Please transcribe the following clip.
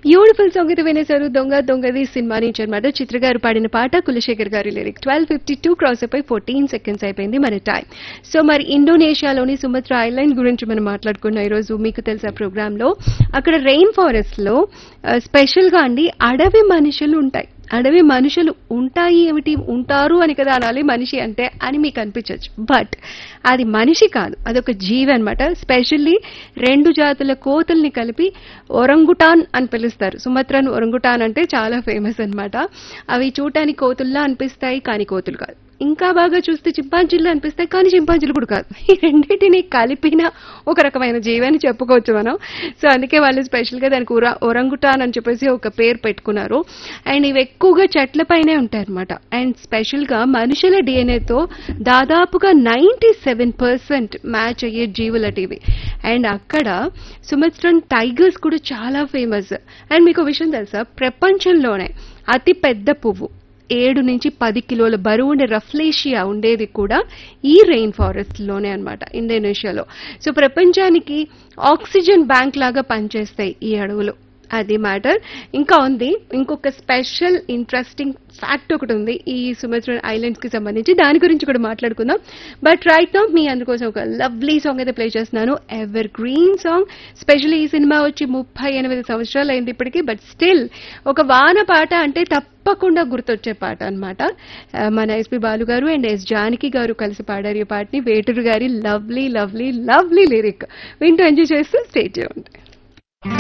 beautiful song అయితే వినేశారు దొంగ దొంగది cinema నుంచి అనమాట చిత్ర గారు పాడిన పాట కులశేఖర్ గారి lyric twelve fifty two cross అయిపోయి ఫోర్టీన్ సెకండ్స్ అయిపోయింది మన టైం సో మరి ఇండోనేషియాలోని సుమత్ర ఐలాండ్ గురించి మనం మాట్లాడుకున్నాం ఈరోజు మీకు తెలుసా ప్రోగ్రామ్ లో అక్కడ రెయిన్ ఫారెస్ట్ లో స్పెషల్ గా అండి అడవి మనుషులు ఉంటాయి అడవి మనుషులు ఉంటాయి ఏమిటి ఉంటారు అని కదా అనాలి మనిషి అంటే అని మీకు అనిపించవచ్చు బట్ అది మనిషి కాదు అదొక జీవి అనమాట స్పెషల్లీ రెండు జాతుల కోతుల్ని కలిపి ఒరంగుటాన్ అని పిలుస్తారు సుమత్రన్ ఒరంగుటాన్ అంటే చాలా ఫేమస్ అన్నమాట అవి చూడటానికి కోతుల్లా అనిపిస్తాయి కానీ కోతులు కాదు ఇంకా బాగా చూస్తే చింపాంజీలు అనిపిస్తాయి కానీ చింపాంజీలు కూడా కాదు ఈ రెండింటిని కలిపిన ఒక రకమైన జీవి అని చెప్పుకోవచ్చు మనం సో అందుకే వాళ్ళు స్పెషల్గా దానికి ఉర ఒరంగుటాన్ అని చెప్పేసి ఒక పేరు పెట్టుకున్నారు అండ్ ఇవి ఎక్కువగా చెట్లపైనే ఉంటాయి అనమాట అండ్ స్పెషల్గా మనుషుల డిఎన్ఏతో దాదాపుగా నైంటీ సెవెన్ పర్సెంట్ మ్యాచ్ అయ్యే జీవులట ఇవి అండ్ అక్కడ సుమత్రన్ టైగర్స్ కూడా చాలా ఫేమస్ అండ్ మీకు విషయం తెలుసా ప్రపంచంలోనే అతి పెద్ద పువ్వు ఏడు నుంచి పది కిలోల బరువు ఉండే రఫ్లేషియా ఉండేది కూడా ఈ రెయిన్ ఫారెస్ట్ లోనే అనమాట ఇండోనేషియాలో సో ప్రపంచానికి ఆక్సిజన్ బ్యాంక్ లాగా పనిచేస్తాయి ఈ అడవులు అది మ్యాటర్ ఇంకా ఉంది ఇంకొక స్పెషల్ ఇంట్రెస్టింగ్ ఫ్యాక్ట్ ఒకటి ఉంది ఈ సుమత్ర ఐలాండ్స్ కి సంబంధించి దాని గురించి కూడా మాట్లాడుకుందాం బట్ రైట్ నౌ మీ అందుకోసం ఒక లవ్లీ సాంగ్ అయితే ప్లే చేస్తున్నాను ఎవర్ గ్రీన్ సాంగ్ స్పెషల్లీ ఈ సినిమా వచ్చి ముప్పై ఎనిమిది సంవత్సరాలు అయింది ఇప్పటికీ బట్ స్టిల్ ఒక వాన పాట అంటే తప్పకుండా గుర్తొచ్చే పాట అనమాట మన ఎస్పి బాలు గారు అండ్ ఎస్ జానకి గారు కలిసి పాడారు ఈ పాటని వేటూరు గారి లవ్లీ లవ్లీ లవ్లీ లిరిక్ వింటూ ఎంజాయ్ చేస్తూ స్టేట్ చేయండి